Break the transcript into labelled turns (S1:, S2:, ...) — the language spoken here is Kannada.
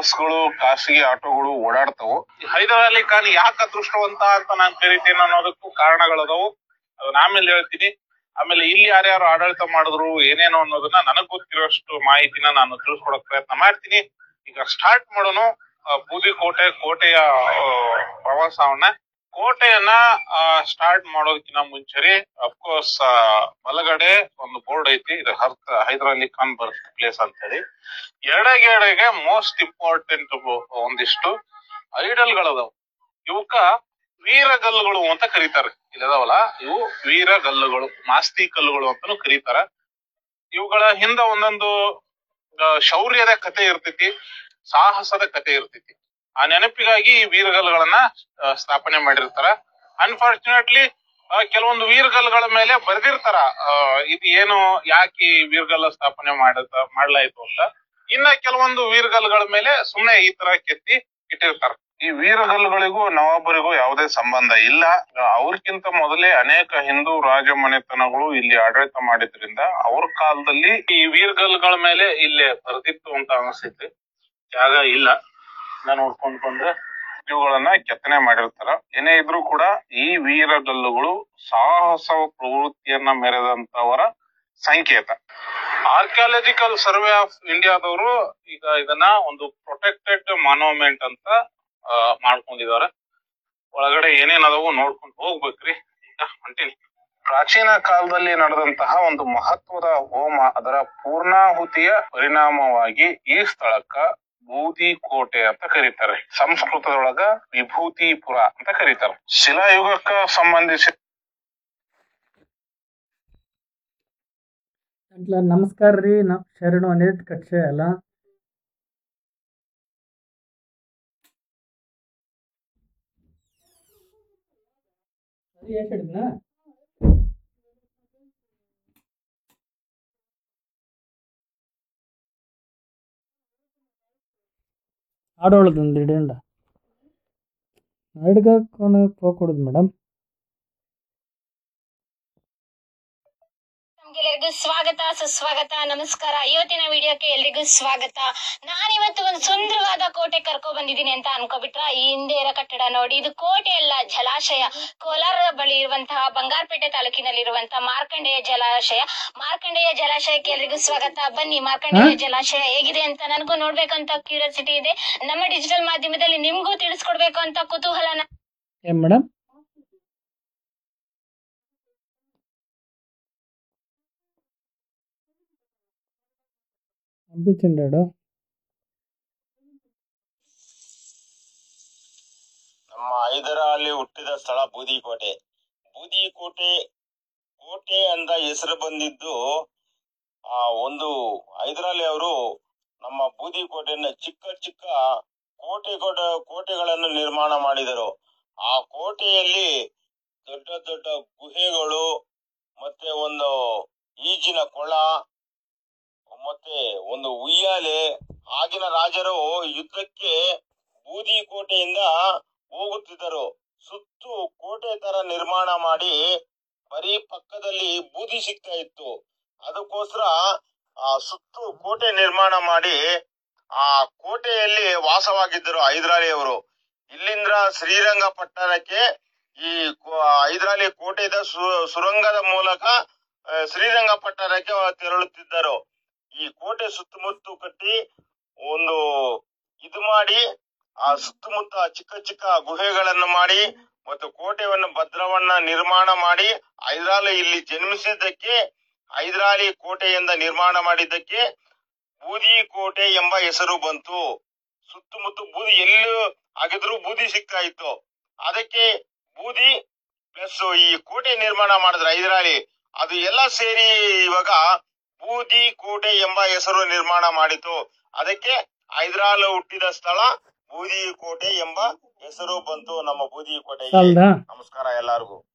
S1: ಬಸ್ಗಳು ಖಾಸಗಿ ಆಟೋಗಳು ಓಡಾಡ್ತಾವು ಹೈದರ್ ಅಲಿ ಖಾನ್ ಯಾಕೆ ಅದೃಷ್ಟವಂತ ಅಂತ ನಾನ್ ಕರಿತೀನಿ ಅನ್ನೋದಕ್ಕೂ ಕಾರಣಗಳದಾವು ಅದನ್ನ ಆಮೇಲೆ ಹೇಳ್ತೀನಿ ಆಮೇಲೆ ಇಲ್ಲಿ ಯಾರ್ಯಾರು ಆಡಳಿತ ಮಾಡಿದ್ರು ಏನೇನು ಅನ್ನೋದನ್ನ ನನಗ್ ಗೊತ್ತಿರೋಷ್ಟು ಮಾಹಿತಿನ ನಾನು ತಿಳಿಸ್ಕೊಡಕ್ ಪ್ರಯತ್ನ ಮಾಡ್ತೀನಿ ಈಗ ಸ್ಟಾರ್ಟ್ ಮಾಡೋಣ ಆ, ಬೂದಿಕೋಟೆ ಕೋಟೆಯ ಆ, ಪ್ರವಾಸವನ್ನ ಕೋಟೆಯನ್ನ ಸ್ಟಾರ್ಟ್ ಮಾಡೋದಕ್ಕಿಂತ ಮುಂಚೆ ಅಫ್ಕೋರ್ಸ್ ಬಲಗಡೆ ಒಂದು ಬೋರ್ಡ್ ಐತಿ ಇದು ಹರ್ತ್ ಹೈದರ್ ಅಲಿ ಖಾನ್ ಬರ್ತ್ ಪ್ಲೇಸ್ ಅಂತ ಹೇಳಿ ಎಡಗೆ ಎಡಗೆ ಮೋಸ್ಟ್ ಇಂಪಾರ್ಟೆಂಟ್ ಒಂದಿಷ್ಟು ಐಡಲ್ಗಳದಾವ್ ಇವಕ್ಕ ವೀರಗಲ್ಲುಗಳು ಅಂತ ಕರೀತಾರೆ ಇಲ್ಲದಾವಲ್ಲ ಇವು ವೀರಗಲ್ಲುಗಳು ಮಾಸ್ತಿ ಕಲ್ಲುಗಳು ಅಂತಾನು ಕರೀತಾರ ಇವುಗಳ ಹಿಂದ ಒಂದೊಂದು ಆ, ಶೌರ್ಯದ ಕತೆ ಇರ್ತೈತಿ ಸಾಹಸದ ಕತೆ ಇರ್ತೈತಿ ಆ ನೆನಪಿಗಾಗಿ ಈ ವೀರಗಲ್ಲುಗಳನ್ನ ಆ, ಸ್ಥಾಪನೆ ಮಾಡಿರ್ತಾರ ಅನ್ಫಾರ್ಚುನೇಟ್ಲಿ ಕೆಲವೊಂದು ವೀರಗಲ್ಲುಗಳ ಮೇಲೆ ಬರೆದಿರ್ತಾರ ಆ, ಇದು ಏನು ಯಾಕೆ ಈ ವೀರಗಲ್ಲ ಸ್ಥಾಪನೆ ಮಾಡತ ಮಾಡ್ಲಾಯ್ತು ಅಂತ ಇನ್ನ ಕೆಲವೊಂದು ವೀರಗಲ್ಲುಗಳ ಮೇಲೆ ಸುಮ್ನೆ ಈ ತರ ಕೆತ್ತಿ ಇಟ್ಟಿರ್ತಾರ ಈ ವೀರಗಲ್ಲುಗಳಿಗೂ ನವಾಬರಿಗೂ ಯಾವುದೇ ಸಂಬಂಧ ಇಲ್ಲ ಅವ್ರಕ್ಕಿಂತ ಮೊದಲೇ ಅನೇಕ ಹಿಂದೂ ರಾಜಮನೆತನಗಳು ಇಲ್ಲಿ ಆಡಳಿತ ಮಾಡಿದ್ರಿಂದ ಅವ್ರ ಕಾಲದಲ್ಲಿ ಈ ವೀರಗಲ್ಲುಗಳ ಮೇಲೆ ಇಲ್ಲೇ ಬರೆದಿತ್ತು ಅಂತ ಅನಿಸ್ತೈತಿ ಜಾಗ ಇಲ್ಲ ನಾನು ನೋಡ್ಕೊಂಡ್ ಬಂದ್ರೆ ಇವುಗಳನ್ನ ಕೆತ್ತನೆ ಮಾಡಿರ್ತಾರ ಏನೇ ಇದ್ರೂ ಕೂಡ ಈ ವೀರಗಲ್ಲುಗಳು ಸಾಹಸ ಪ್ರವೃತ್ತಿಯನ್ನ ಮೆರೆದಂತವರ ಸಂಕೇತ ಆರ್ಕಿಯಾಲಜಿಕಲ್ ಸರ್ವೆ ಆಫ್ ಇಂಡಿಯಾದವರು ಈಗ ಇದನ್ನ ಒಂದು ಪ್ರೊಟೆಕ್ಟೆಡ್ ಮಾನ್ಯುಮೆಂಟ್ ಅಂತ ಆ, ಮಾಡ್ಕೊಂಡಿದ್ದಾರೆ ಒಳಗಡೆ ಏನೇನ್ ಅದಾವು ನೋಡ್ಕೊಂಡು ಹೋಗ್ಬೇಕ್ರಿ ಈಗ ಹೊಂಟೀನಿ ಪ್ರಾಚೀನ ಕಾಲದಲ್ಲಿ ನಡೆದಂತಹ ಒಂದು ಮಹತ್ವದ ಹೋಮ ಅದರ ಪೂರ್ಣಾಹುತಿಯ ಪರಿಣಾಮವಾಗಿ ಈ ಸ್ಥಳಕ್ಕ ಬೂದಿ ಕೋಟೆ ಅಂತ ಕರೀತಾರೆ ಸಂಸ್ಕೃತದೊಳಗ ವಿಭೂತಿಪುರ ಅಂತ ಕರೀತಾರೆ ಶಿಲಾಯುಗಕ್ಕ ಸಂಬಂಧಿಸಿ
S2: ಅಟ್ಲ ನಮಸ್ಕಾರ ರೀ ನಾ ಶರಣು ಅನಿರುದ್ ಕಟ್ಸೆ ಅಲ್ಲ ಸರಿ ಎಷ್ಟು ಹಿಡಿದ್ನಾ ಆಡೋಳದೊಂದು ಹಿಡಿಯಂಡ ಹಿಡ್ಗ ಕೊನೆ ಹೋಗ್ಕೊಡುದು ಮೇಡಮ್
S3: ನಮ್ಗೆಲ್ಲರಿಗೂ ಸ್ವಾಗತ ಸುಸ್ವಾಗತ ನಮಸ್ಕಾರ ಇವತ್ತಿನ ವಿಡಿಯೋಕ್ಕೆ ಎಲ್ರಿಗೂ ಸ್ವಾಗತ ನಾನಿವತ್ತು ಒಂದು ಸುಂದರವಾದ ಕೋಟೆ ಕರ್ಕೊ ಬಂದಿದ್ದೀನಿ ಅಂತ ಅನ್ಕೋಬಿಟ್ರ ಈ ಹಿಂದೆ ಇರೋ ಕಟ್ಟಡ ನೋಡಿ ಇದು ಕೋಟೆ ಅಲ್ಲ ಜಲಾಶಯ ಕೋಲಾರದ ಬಳಿ ಇರುವಂತಹ ಬಂಗಾರಪೇಟೆ ತಾಲೂಕಿನಲ್ಲಿರುವಂತಹ ಮಾರ್ಕಂಡೇಯ ಜಲಾಶಯ ಮಾರ್ಕಂಡೇಯ ಜಲಾಶಯಕ್ಕೆ ಎಲ್ರಿಗೂ ಸ್ವಾಗತ ಬನ್ನಿ ಮಾರ್ಕಂಡೇಯ ಜಲಾಶಯ ಹೇಗಿದೆ ಅಂತ ನನಗೂ ನೋಡ್ಬೇಕಂತ ಕ್ಯೂರಿಯಾಸಿಟಿ ಇದೆ ನಮ್ಮ ಡಿಜಿಟಲ್ ಮಾಧ್ಯಮದಲ್ಲಿ ನಿಮ್ಗೂ ತಿಳಿಸ್ಕೊಡ್ಬೇಕು ಅಂತ ಕುತೂಹಲ
S2: ಏನ್ ಮೇಡಮ್ పంపించండాడు
S4: ನಮ್ಮ ಹೈದರ ಅಲ್ಲಿ ಹುಟ್ಟಿದ ಸ್ಥಳ ಬೂದಿಕೋಟೆ ಬೂದಿಕೋಟೆ ಕೋಟೆ ಅಂತ ಹೆಸರು ಬಂದಿದ್ದು ಆ ಒಂದು ಹೈದರಾಲಿ ಅವರು ನಮ್ಮ ಬೂದಿಕೋಟೆಯನ್ನ ಚಿಕ್ಕ ಚಿಕ್ಕ ಕೋಟೆ ಕೋಟೆ ಕೋಟೆಗಳನ್ನು ನಿರ್ಮಾಣ ಮಾಡಿದರು ಆ ಕೋಟೆಯಲ್ಲಿ ದೊಡ್ಡ ದೊಡ್ಡ ಗುಹೆಗಳು ಮತ್ತೆ ಒಂದು ಈಜಿನ ಕೊಳ ಮತ್ತೆ ಒಂದು ಉಯ್ಯಾಲೆ ಆಗಿನ ರಾಜರು ಯುದ್ಧಕ್ಕೆ ಬೂದಿ ಕೋಟೆಯಿಂದ ಹೋಗುತ್ತಿದ್ದರು ಸುತ್ತು ಕೋಟೆ ತರ ನಿರ್ಮಾಣ ಮಾಡಿ ಬರೀ ಪಕ್ಕದಲ್ಲಿ ಬೂದಿ ಸಿಗ್ತಾ ಇತ್ತು ಅದಕ್ಕೋಸ್ಕರ ಆ ಸುತ್ತು ಕೋಟೆ ನಿರ್ಮಾಣ ಮಾಡಿ ಆ ಕೋಟೆಯಲ್ಲಿ ವಾಸವಾಗಿದ್ದರು ಹೈದರಾಲಿ ಅವರು ಇಲ್ಲಿಂದ ಶ್ರೀರಂಗಪಟ್ಟಣಕ್ಕೆ ಈ ಕೋ- ಹೈದರಾಲಿ ಕೋಟೆದ ಸು- ಸುರಂಗದ ಮೂಲಕ ಆ, ಶ್ರೀರಂಗಪಟ್ಟಣಕ್ಕೆ ತೆರಳುತ್ತಿದ್ದರು ಈ ಕೋಟೆ ಸುತ್ತಮುತ್ತ ಕಟ್ಟಿ ಒಂದು ಇದು ಮಾಡಿ ಆ ಸುತ್ತಮುತ್ತ ಚಿಕ್ಕ ಚಿಕ್ಕ ಗುಹೆಗಳನ್ನು ಮಾಡಿ ಮತ್ತು ಕೋಟೆಯನ್ನು ಭದ್ರವನ್ನ ನಿರ್ಮಾಣ ಮಾಡಿ ಹೈದರಾಲಿ ಇಲ್ಲಿ ಜನ್ಮಿಸಿದ್ದಕ್ಕೆ ಹೈದರಾಲಿ ಕೋಟೆಯಿಂದ ನಿರ್ಮಾಣ ಮಾಡಿದ್ದಕ್ಕೆ ಬೂದಿ ಕೋಟೆ ಎಂಬ ಹೆಸರು ಬಂತು ಸುತ್ತಮುತ್ತ ಬೂದಿ ಎಲ್ಲೂ ಆಗಿದ್ರು ಬೂದಿ ಸಿಗ್ತಾ ಇತ್ತು ಅದಕ್ಕೆ ಬೂದಿ ಪ್ಲಸ್ ಈ ಕೋಟೆ ನಿರ್ಮಾಣ ಮಾಡಿದ್ರು ಹೈದರಾಲಿ ಅದು ಎಲ್ಲ ಸೇರಿ ಇವಾಗ ಬೂದಿ ಕೋಟೆ ಎಂಬ ಹೆಸರು ನಿರ್ಮಾಣ ಮಾಡಿತು ಅದಕ್ಕೆ ಹೈದರಾಲ್ ಹುಟ್ಟಿದ ಸ್ಥಳ ಬೂದಿ ಕೋಟೆ ಎಂಬ ಹೆಸರು ಬಂತು ನಮ್ಮ ಬೂದಿ ಕೋಟೆಗೆ
S2: ಸಾಲ್ದಾ
S4: ನಮಸ್ಕಾರ ಎಲ್ಲರಿಗೂ